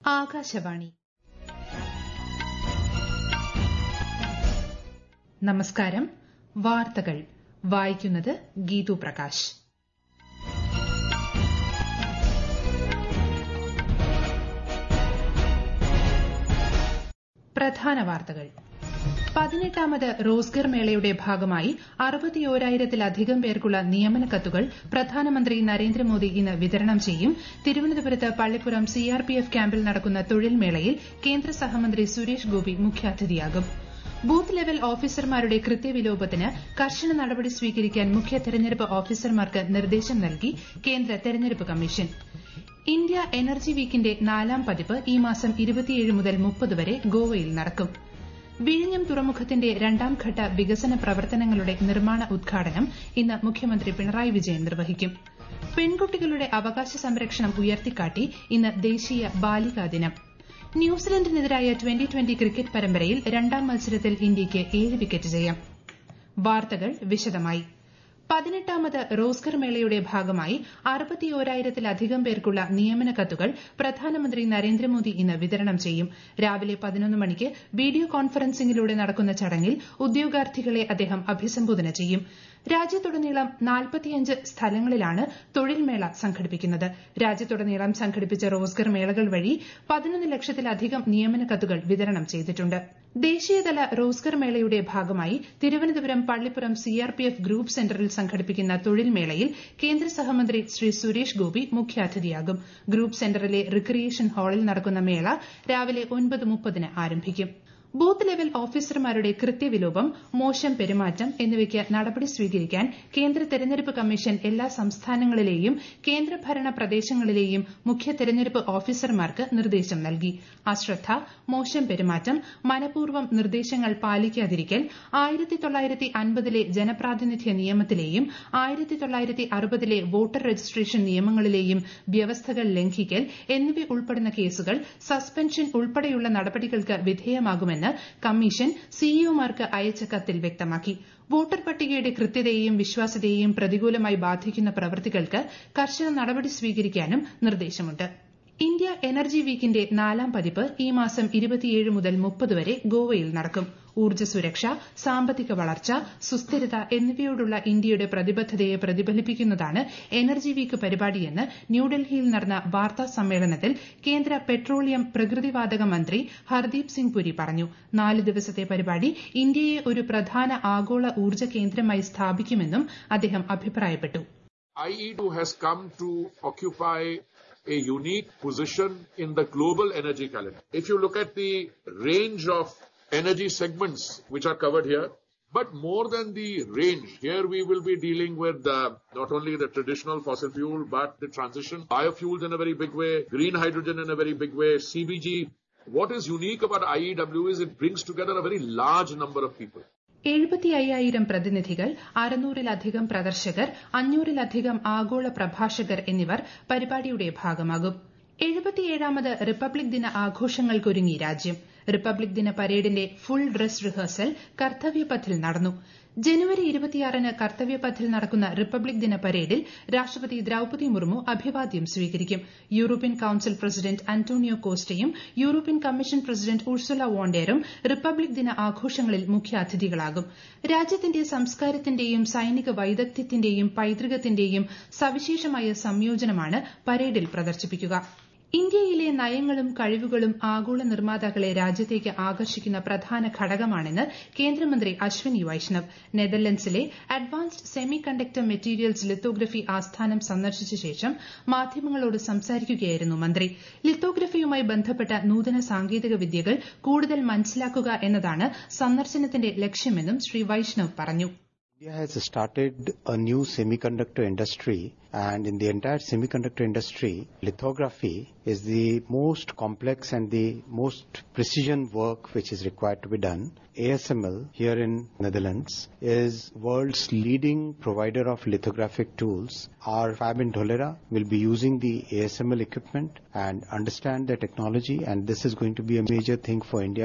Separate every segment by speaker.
Speaker 1: ആകാശവാണി നമസ്കാരം വാർത്തകൾ വായിക്കുന്നത് ഗീതു പ്രകാശ് പ്രധാന വാർത്തകൾ പതിനെട്ടാമത് റോസ്ഗർ മേളയുടെ ഭാഗമായി അറുപത്തിയോരായിരത്തിലധികം പേർക്കുള്ള നിയമന കത്തുകൾ പ്രധാനമന്ത്രി നരേന്ദ്രമോദി ഇന്ന് വിതരണം ചെയ്യും തിരുവനന്തപുരത്ത് പള്ളിപ്പുറം സിആർപിഎഫ് ക്യാമ്പിൽ നടക്കുന്ന തൊഴിൽ മേളയിൽ കേന്ദ്ര സഹമന്ത്രി സുരേഷ് ഗോപി മുഖ്യാതിഥിയാകും ബൂത്ത് ലെവൽ ഓഫീസർമാരുടെ കൃത്യവിലോപത്തിന് കർശന നടപടി സ്വീകരിക്കാൻ മുഖ്യ തെരഞ്ഞെടുപ്പ് ഓഫീസർമാർക്ക് നിർദ്ദേശം നൽകി കേന്ദ്ര തെരഞ്ഞെടുപ്പ് കമ്മീഷൻ ഇന്ത്യ എനർജി വീക്കിന്റെ നാലാം പതിപ്പ് ഈ മാസം മുതൽ മുപ്പത് വരെ ഗോവയിൽ നടക്കും വിഴിഞ്ഞം തുറമുഖത്തിന്റെ രണ്ടാം ഘട്ട വികസന പ്രവർത്തനങ്ങളുടെ നിർമ്മാണ ഉദ്ഘാടനം ഇന്ന് മുഖ്യമന്ത്രി പിണറായി വിജയൻ നിർവഹിക്കും പെൺകുട്ടികളുടെ അവകാശ സംരക്ഷണം ഉയർത്തിക്കാട്ടി ഇന്ന് ദേശീയ ബാലികാ ദിനം ന്യൂസിലൻഡിനെതിരായ ട്വന്റി ട്വന്റി ക്രിക്കറ്റ് പരമ്പരയിൽ രണ്ടാം മത്സരത്തിൽ ഇന്ത്യയ്ക്ക് ഏഴ് വിക്കറ്റ് ജയം വാർത്തകൾ വിശദമായി പതിനെട്ടാമത് റോസ്ഗർ മേളയുടെ ഭാഗമായി അറുപത്തിയോരായിരത്തിലധികം പേർക്കുള്ള നിയമന കത്തുകൾ പ്രധാനമന്ത്രി നരേന്ദ്രമോദി ഇന്ന് വിതരണം ചെയ്യും രാവിലെ പതിനൊന്ന് മണിക്ക് വീഡിയോ കോൺഫറൻസിംഗിലൂടെ നടക്കുന്ന ചടങ്ങിൽ ഉദ്യോഗാർത്ഥികളെ അദ്ദേഹം അഭിസംബോധന ചെയ്യും രാജ്യത്തുടനീളം നാൽപ്പത്തിയഞ്ച് സ്ഥലങ്ങളിലാണ് തൊഴിൽ മേള സംഘടിപ്പിക്കുന്നത് രാജ്യത്തുടനീളം സംഘടിപ്പിച്ച റോസ്ഗർ മേളകൾ വഴി പതിനൊന്ന് ലക്ഷത്തിലധികം നിയമന കത്തുകൾ വിതരണം ചെയ്തിട്ടുണ്ട് ദേശീയതല റോസ്ഗർ മേളയുടെ ഭാഗമായി തിരുവനന്തപുരം പള്ളിപ്പുറം സിആർപിഎഫ് ഗ്രൂപ്പ് സെന്ററിൽ സംഘടിപ്പിക്കുന്ന തൊഴിൽ മേളയിൽ കേന്ദ്ര സഹമന്ത്രി ശ്രീ സുരേഷ് ഗോപി മുഖ്യാതിഥിയാകും ഗ്രൂപ്പ് സെന്ററിലെ റിക്രിയേഷൻ ഹാളിൽ നടക്കുന്ന മേള രാവിലെ ഒൻപത് മുപ്പതിന് ആരംഭിക്കും ബൂത്ത് ലെവൽ ഓഫീസർമാരുടെ കൃത്യവിലോപം മോശം പെരുമാറ്റം എന്നിവയ്ക്ക് നടപടി സ്വീകരിക്കാൻ കേന്ദ്ര തെരഞ്ഞെടുപ്പ് കമ്മീഷൻ എല്ലാ സംസ്ഥാനങ്ങളിലെയും കേന്ദ്രഭരണ പ്രദേശങ്ങളിലെയും മുഖ്യ തെരഞ്ഞെടുപ്പ് ഓഫീസർമാർക്ക് നിർദ്ദേശം നൽകി അശ്രദ്ധ മോശം പെരുമാറ്റം മനഃപൂർവ്വം നിർദ്ദേശങ്ങൾ പാലിക്കാതിരിക്കൽ ആയിരത്തി തൊള്ളായിരത്തി അൻപതിലെ ജനപ്രാതിനിധ്യ നിയമത്തിലെയും ആയിരത്തി തൊള്ളായിരത്തി അറുപതിലെ വോട്ടർ രജിസ്ട്രേഷൻ നിയമങ്ങളിലെയും വ്യവസ്ഥകൾ ലംഘിക്കൽ എന്നിവ ഉൾപ്പെടുന്ന കേസുകൾ സസ്പെൻഷൻ ഉൾപ്പെടെയുള്ള നടപടികൾക്ക് വിധേയമാകുമെന്ന് കമ്മീഷൻ സിഇഒമാർക്ക് അയച്ച കത്തിൽ വ്യക്തമാക്കി വോട്ടർ പട്ടികയുടെ കൃത്യതയെയും വിശ്വാസ്യതയെയും പ്രതികൂലമായി ബാധിക്കുന്ന പ്രവൃത്തികൾക്ക് കർശന നടപടി സ്വീകരിക്കാനും നിർദ്ദേശമുണ്ട് ഇന്ത്യ എനർജി വീക്കിന്റെ നാലാം പതിപ്പ് ഈ മാസം മുതൽ മുപ്പത് വരെ ഗോവയിൽ നടക്കും ഊർജ്ജ സുരക്ഷ സാമ്പത്തിക വളർച്ച സുസ്ഥിരത എന്നിവയോടുള്ള ഇന്ത്യയുടെ പ്രതിബദ്ധതയെ പ്രതിഫലിപ്പിക്കുന്നതാണ് എനർജി വീക്ക് പരിപാടിയെന്ന് ന്യൂഡൽഹിയിൽ നടന്ന വാർത്താ സമ്മേളനത്തിൽ കേന്ദ്ര പെട്രോളിയം പ്രകൃതിവാതക മന്ത്രി ഹർദീപ് സിംഗ് പുരി പറഞ്ഞു നാല് ദിവസത്തെ പരിപാടി ഇന്ത്യയെ ഒരു പ്രധാന ആഗോള ഊർജ്ജ കേന്ദ്രമായി സ്ഥാപിക്കുമെന്നും അദ്ദേഹം അഭിപ്രായപ്പെട്ടു
Speaker 2: IE2 has come to occupy a unique position in the global energy calendar. If you look at the range of energy segments which are covered here, but more than the range, here we will be dealing with uh, not only the traditional fossil fuel, but the transition, biofuels in a very big way, green hydrogen in a very big way, CBG. What is unique about IEW is it brings together a very large number of people.
Speaker 1: എഴുപത്തി അയ്യായിരം പ്രതിനിധികൾ അറുന്നൂറിലധികം പ്രദർശകർ അഞ്ഞൂറിലധികം ആഗോള പ്രഭാഷകർ എന്നിവർ പരിപാടിയുടെ ഭാഗമാകും എഴുപത്തിയേഴാമത് republic ദിന ആഘോഷങ്ങൾക്കൊരുങ്ങി രാജ്യം റിപ്പബ്ലിക് ദിന പരേഡിന്റെ ഫുൾ ഡ്രസ് റിഹേഴ്സൽ കർത്തവ്യപഥിൽ നടന്നു ജനുവരി ഇരുപത്തിയാറിന് കർത്തവ്യപഥിൽ നടക്കുന്ന റിപ്പബ്ലിക് ദിന പരേഡിൽ രാഷ്ട്രപതി ദ്രൌപതി മുർമു അഭിവാദ്യം സ്വീകരിക്കും യൂറോപ്യൻ കൌൺസിൽ പ്രസിഡന്റ് അന്റോണിയോ കോസ്റ്റയും യൂറോപ്യൻ കമ്മീഷൻ പ്രസിഡന്റ് ഉർസുല വോണ്ടേറും റിപ്പബ്ലിക് ദിന ആഘോഷങ്ങളിൽ മുഖ്യാതിഥികളാകും രാജ്യത്തിന്റെ സംസ്കാരത്തിന്റെയും സൈനിക വൈദഗ്ധ്യത്തിന്റെയും പൈതൃകത്തിന്റെയും സവിശേഷമായ സംയോജനമാണ് പരേഡിൽ പ്രദർശിപ്പിക്കുക ഇന്ത്യയിലെ നയങ്ങളും കഴിവുകളും ആഗോള നിർമ്മാതാക്കളെ രാജ്യത്തേക്ക് ആകർഷിക്കുന്ന പ്രധാന ഘടകമാണെന്ന് കേന്ദ്രമന്ത്രി അശ്വിനി വൈഷ്ണവ് നെതർലൻഡ്സിലെ advanced semiconductor materials lithography ആസ്ഥാനം സന്ദർശിച്ച ശേഷം മാധ്യമങ്ങളോട് സംസാരിക്കുകയായിരുന്നു മന്ത്രി ലിത്തോഗ്രഫിയുമായി ബന്ധപ്പെട്ട നൂതന സാങ്കേതിക വിദ്യകൾ കൂടുതൽ മനസ്സിലാക്കുക എന്നതാണ് സന്ദർശനത്തിന്റെ ലക്ഷ്യമെന്നും ശ്രീ വൈഷ്ണവ് പറഞ്ഞു
Speaker 3: India has started a new semiconductor industry and in the entire semiconductor industry, lithography is the most complex and the most precision work which is required to be done. ASML here in Netherlands is world's leading provider of lithographic tools. Our fab in Dholera will be using the ASML equipment and understand the technology and this is going to be a major thing for India.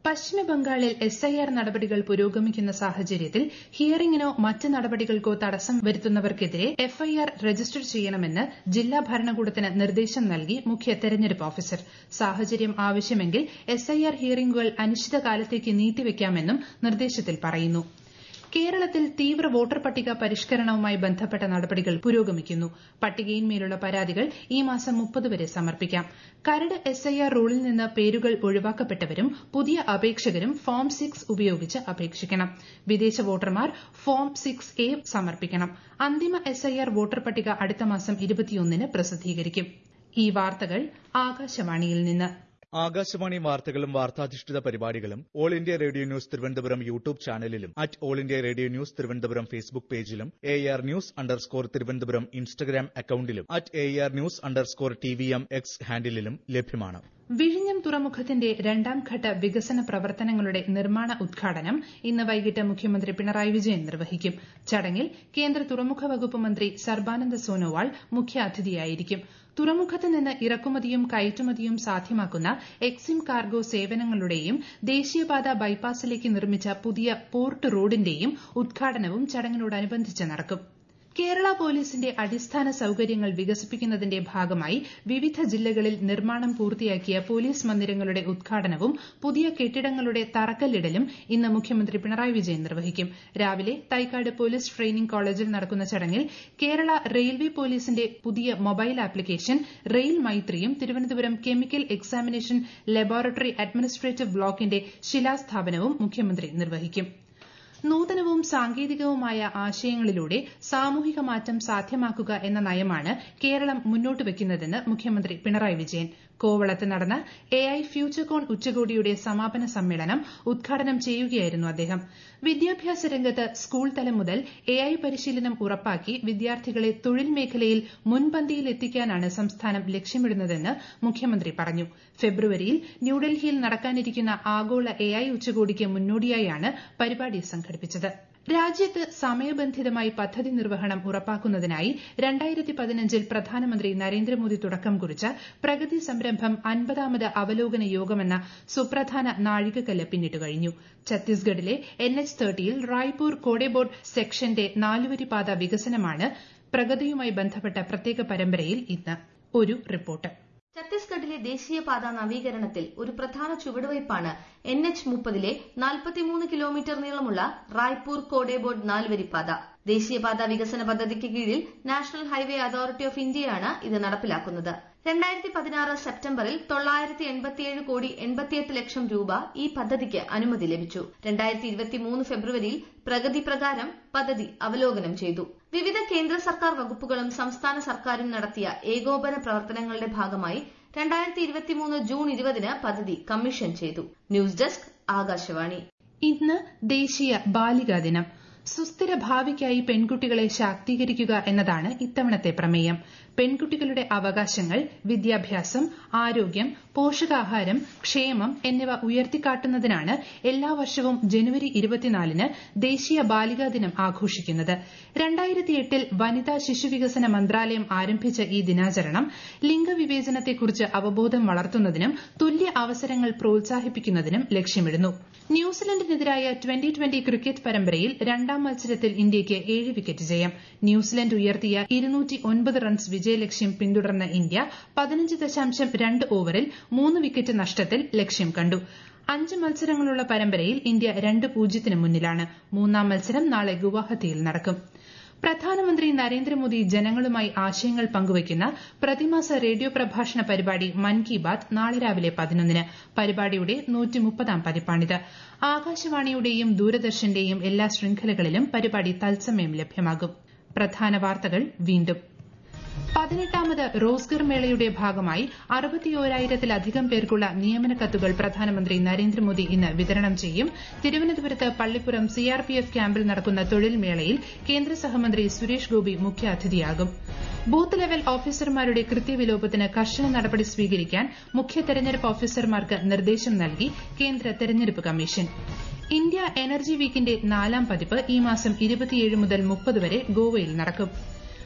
Speaker 1: പശ്ചിമ ബംഗാളിൽ S I R നടപടികൾ പുരോഗമിക്കുന്ന സാഹചര്യത്തിൽ ഹിയറിംഗിനോ മറ്റ് നടപടികൾക്കോ തടസ്സം വരുത്തുന്നവർക്കെതിരെ FIR register ചെയ്യണമെന്ന് ജില്ലാ ഭരണകൂടത്തിന് നിർദ്ദേശം നൽകി മുഖ്യ തെരഞ്ഞെടുപ്പ് ഓഫീസർ സാഹചര്യം ആവശ്യമെങ്കിൽ എസ് ഐ ആർ ഹിയറിംഗുകൾ അനിശ്ചിതകാലത്തേക്ക് നീട്ടിവെക്കാമെന്നും നിർദ്ദേശത്തിൽ പറയുന്നു കേരളത്തിൽ തീവ്ര വോട്ടർ പട്ടിക പരിഷ്കരണവുമായി ബന്ധപ്പെട്ട നടപടികൾ പുരോഗമിക്കുന്നു പട്ടികയിന്മേലുള്ള പരാതികൾ ഈ മാസം മുപ്പത് വരെ സമർപ്പിക്കാം കരട് എസ് ഐ ആർ റൂളിൽ നിന്ന് പേരുകൾ ഒഴിവാക്കപ്പെട്ടവരും പുതിയ അപേക്ഷകരും ഫോം സിക്സ് ഉപയോഗിച്ച് അപേക്ഷിക്കണം വിദേശ വോട്ടർമാർ ഫോം സിക്സ് എ സമർപ്പിക്കണം അന്തിമ എസ് ഐ ആർ വോട്ടർ പട്ടിക അടുത്ത മാസം ഇരുപത്തിയൊന്നിന് പ്രസിദ്ധീകരിക്കും ഈ വാർത്തകൾ ആകാശവാണിയിൽ നിന്ന്
Speaker 4: ആകാശവാണി വാർത്തകളും വാർത്താധിഷ്ഠിത പരിപാടികളും All India Radio news Thiruvananthapuram YouTube ചാനലിലും at All India Radio news Thiruvananthapuram Facebook പേജിലും A R news underscore Thiruvananthapuram Instagram അക്കൌണ്ടിലും at A R news underscore T V M X ഹാൻഡിലും ലഭ്യമാണ്
Speaker 1: വിഴിഞ്ഞം തുറമുഖത്തിന്റെ രണ്ടാം ഘട്ട വികസന പ്രവർത്തനങ്ങളുടെ നിർമ്മാണ ഉദ്ഘാടനം ഇന്ന് വൈകിട്ട് മുഖ്യമന്ത്രി പിണറായി വിജയൻ നിർവഹിക്കും ചടങ്ങിൽ കേന്ദ്ര തുറമുഖ വകുപ്പ് മന്ത്രി സർബാനന്ദ സോനോവാൾ മുഖ്യാതിഥിയായിരിക്കും തുറമുഖത്ത് നിന്ന് ഇറക്കുമതിയും കയറ്റുമതിയും സാധ്യമാക്കുന്ന എക്സിം കാർഗോ സേവനങ്ങളുടെയും ദേശീയപാത ബൈപ്പാസിലേക്ക് നിർമ്മിച്ച പുതിയ പോർട്ട് റോഡിന്റെയും ഉദ്ഘാടനവും ചടങ്ങിനോടനുബന്ധിച്ച് നടക്കും കേരള പോലീസിന്റെ അടിസ്ഥാന സൌകര്യങ്ങൾ വികസിപ്പിക്കുന്നതിന്റെ ഭാഗമായി വിവിധ ജില്ലകളിൽ നിർമ്മാണം പൂർത്തിയാക്കിയ പോലീസ് മന്ദിരങ്ങളുടെ ഉദ്ഘാടനവും പുതിയ കെട്ടിടങ്ങളുടെ തറക്കല്ലിടലും ഇന്ന് മുഖ്യമന്ത്രി പിണറായി വിജയൻ നിർവഹിക്കും രാവിലെ തൈക്കാട് പോലീസ് ട്രെയിനിംഗ് കോളേജിൽ നടക്കുന്ന ചടങ്ങിൽ കേരള റെയിൽവേ പോലീസിന്റെ പുതിയ മൊബൈൽ ആപ്ലിക്കേഷൻ റെയിൽ മൈത്രിയും Thiruvananthapuram chemical examination laboratory administrative ബ്ലോക്കിന്റെ ശിലാസ്ഥാപനവും മുഖ്യമന്ത്രി നിർവഹിക്കും നൂതനവും സാങ്കേതികവുമായ ആശയങ്ങളിലൂടെ സാമൂഹിക മാറ്റം സാധ്യമാക്കുക എന്ന നയമാണ് കേരളം മുന്നോട്ട് വയ്ക്കുന്നതെന്ന് മുഖ്യമന്ത്രി പിണറായി വിജയൻ കോവളത്ത് നടന്ന എ ഐ ഫ്യൂച്ചർകോൺ ഉച്ചകോടിയുടെ സമാപന സമ്മേളനം ഉദ്ഘാടനം ചെയ്യുകയായിരുന്നു അദ്ദേഹം വിദ്യാഭ്യാസ രംഗത്ത് സ്കൂൾ തലം മുതൽ എ ഐ പരിശീലനം ഉറപ്പാക്കി വിദ്യാർത്ഥികളെ തൊഴിൽ മേഖലയിൽ മുൻപന്തിയിൽ എത്തിക്കാനാണ് സംസ്ഥാനം ലക്ഷ്യമിടുന്നതെന്ന് മുഖ്യമന്ത്രി പറഞ്ഞു ഫെബ്രുവരിയിൽ ന്യൂഡൽഹിയിൽ നടക്കാനിരിക്കുന്ന ആഗോള എ ഐ ഉച്ചകോടിക്ക് മുന്നോടിയായാണ് പരിപാടി സംഘടിപ്പിച്ചത് രാജ്യത്ത് സമയബന്ധിതമായി പദ്ധതി നിർവഹണം ഉറപ്പാക്കുന്നതിനായി രണ്ടായിരത്തി പതിനഞ്ചിൽ പ്രധാനമന്ത്രി നരേന്ദ്രമോദി തുടക്കം കുറിച്ച പ്രഗതി സംരംഭം അൻപതാമത് അവലോകന യോഗമെന്ന സുപ്രധാന നാഴികക്കല്ല് പിന്നിട്ട് കഴിഞ്ഞു ഛത്തീസ്ഗഡിലെ എൻ എച്ച് തേർട്ടിയിൽ റായ്പൂർ കോഡെബോർഡ് സെക്ഷന്റെ നാലുവരിപാത വികസനമാണ് പ്രഗതിയുമായി ബന്ധപ്പെട്ട പ്രത്യേക പരമ്പരയിൽ ഇന്ന് ഒരു റിപ്പോർട്ട്
Speaker 5: ഛത്തീസ്ഗഡിലെ ദേശീയപാത നവീകരണത്തിൽ ഒരു പ്രധാന ചുവടുവയ്പ്പാണ് എൻ എച്ച് മുപ്പതിലെ നാൽപ്പത്തിമൂന്ന് കിലോമീറ്റർ നീളമുള്ള റായ്പൂർ കോഡേബോർഡ് നാലുവരിപ്പാത ദേശീയപാത വികസന പദ്ധതിക്ക് കീഴിൽ നാഷണൽ ഹൈവേ അതോറിറ്റി ഓഫ് ഇന്ത്യയാണ് ഇത് നടപ്പിലാക്കുന്നത് രണ്ടായിരത്തി പതിനാറ് സെപ്റ്റംബറിൽ തൊള്ളായിരത്തി എൺപത്തിയേഴ് കോടി എൺപത്തിയെട്ട് ലക്ഷം രൂപ ഈ പദ്ധതിക്ക് അനുമതി ലഭിച്ചു രണ്ടായിരത്തി ഇരുപത്തിമൂന്ന് ഫെബ്രുവരിയിൽ പ്രഗതി പ്രകാരം പദ്ധതി അവലോകനം ചെയ്തു വിവിധ കേന്ദ്ര സർക്കാർ വകുപ്പുകളും സംസ്ഥാന സർക്കാരും നടത്തിയ ഏകോപന പ്രവർത്തനങ്ങളുടെ ഭാഗമായി രണ്ടായിരത്തി ഇരുപത്തിമൂന്ന് ജൂൺ ഇരുപതിന് പദ്ധതി കമ്മീഷൻ ചെയ്തു ന്യൂസ് ഡെസ്ക് ആകാശവാണി
Speaker 1: ഇന്ന് ദേശീയ ബാലികാ ദിനം സുസ്ഥിര ഭാവിക്കായി പെൺകുട്ടികളെ ശാക്തീകരിക്കുക എന്നതാണ് ഇത്തവണത്തെ പ്രമേയം പെൺകുട്ടികളുടെ അവകാശങ്ങൾ വിദ്യാഭ്യാസം ആരോഗ്യം പോഷകാഹാരം ക്ഷേമം എന്നിവ ഉയർത്തിക്കാട്ടുന്നതിനാണ് എല്ലാ വർഷവും ജനുവരി ഇരുപത്തിനാലിന് ദേശീയ ബാലികാ ദിനം ആഘോഷിക്കുന്നത് രണ്ടായിരത്തി എട്ടിൽ വനിതാ ശിശുവികസന മന്ത്രാലയം ആരംഭിച്ച ഈ ദിനാചരണം ലിംഗവിവേചനത്തെക്കുറിച്ച് അവബോധം വളർത്തുന്നതിനും തുല്യ അവസരങ്ങൾ പ്രോത്സാഹിപ്പിക്കുന്നതിനും ലക്ഷ്യമിടുന്നു ന്യൂസിലൻഡിനെതിരായ ട്വന്റി ട്വന്റി ക്രിക്കറ്റ് പരമ്പരയിൽ രണ്ടാം മത്സരത്തിൽ ഇന്ത്യയ്ക്ക് ഏഴ് വിക്കറ്റ് ജയം ന്യൂസിലൻഡ് ഉയർത്തിയ ഇരുന്നൂറ്റി ഒൻപത് റൺസ് വിജയലക്ഷ്യം പിന്തുടർന്ന ഇന്ത്യ പതിനഞ്ച് ദശാംശം രണ്ട് ഓവറിൽ മൂന്ന് വിക്കറ്റ് നഷ്ടത്തിൽ ലക്ഷ്യം കണ്ടു അഞ്ച് മത്സരങ്ങളുള്ള പരമ്പരയിൽ ഇന്ത്യ രണ്ട് പൂജ്യത്തിന് മുന്നിലാണ് മൂന്നാം മത്സരം നാളെ ഗുവാഹത്തിയിൽ നടക്കും പ്രധാനമന്ത്രി നരേന്ദ്രമോദി ജനങ്ങളുമായി ആശയങ്ങൾ പങ്കുവയ്ക്കുന്ന പ്രതിമാസ റേഡിയോ പ്രഭാഷണ പരിപാടി മൻ കി ബാത് നാളെ രാവിലെ പതിനൊന്നിന് പരിപാടിയുടെ നൂറ്റിമുപ്പതാം പതിപ്പാണിത് ആകാശവാണിയുടെയും ദൂരദർശന്റെയും എല്ലാ ശൃംഖലകളിലും പരിപാടി തത്സമയം ലഭ്യമാകും പ്രധാന വാർത്തകൾ വീണ്ടും പതിനെട്ടാമത് റോസ്ഗർ മേളയുടെ ഭാഗമായി അറുപത്തിയോരായിരത്തിലധികം പേർക്കുള്ള നിയമന കത്തുകൾ പ്രധാനമന്ത്രി നരേന്ദ്രമോദി ഇന്ന് വിതരണം ചെയ്യും തിരുവനന്തപുരത്ത് പള്ളിപ്പുറം സിആർപിഎഫ് ക്യാമ്പിൽ നടക്കുന്ന തൊഴിൽ മേളയിൽ കേന്ദ്ര സഹമന്ത്രി സുരേഷ് ഗോപി മുഖ്യാതിഥിയാകും ബൂത്ത് ലെവൽ ഓഫീസർമാരുടെ കൃത്യവിലോപത്തിന് കർശന നടപടി സ്വീകരിക്കാൻ മുഖ്യ തെരഞ്ഞെടുപ്പ് ഓഫീസർമാർക്ക് നിർദ്ദേശം നൽകി കേന്ദ്ര തെരഞ്ഞെടുപ്പ് കമ്മീഷൻ ഇന്ത്യ എനർജി വീക്കിന്റെ നാലാം പതിപ്പ് ഈ മാസം ഇരുപത്തിയേഴ് മുതൽ മുപ്പത് വരെ ഗോവയിൽ നടക്കും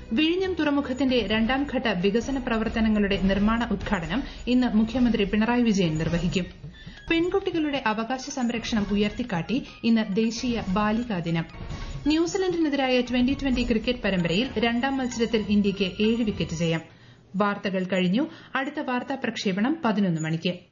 Speaker 1: വിഴിഞ്ഞം തുറമുഖത്തിന്റെ രണ്ടാം ഘട്ട വികസന പ്രവർത്തനങ്ങളുടെ നിർമ്മാണ ഉദ്ഘാടനം ഇന്ന് മുഖ്യമന്ത്രി പിണറായി വിജയൻ നിർവഹിക്കും പെൺകുട്ടികളുടെ അവകാശ സംരക്ഷണം ഉയർത്തിക്കാട്ടി ഇന്ന് ദേശീയ ബാലികാ ദിനം ന്യൂസിലൻഡിനെതിരായ ട്വന്റി ട്വന്റി ക്രിക്കറ്റ് പരമ്പരയിൽ രണ്ടാം മത്സരത്തിൽ ഇന്ത്യയ്ക്ക് ഏഴ് വിക്കറ്റ് ജയം വാർത്തകൾ കഴിഞ്ഞു അടുത്ത വാർത്താ പ്രക്ഷേപണം പതിനൊന്ന് മണിക്ക്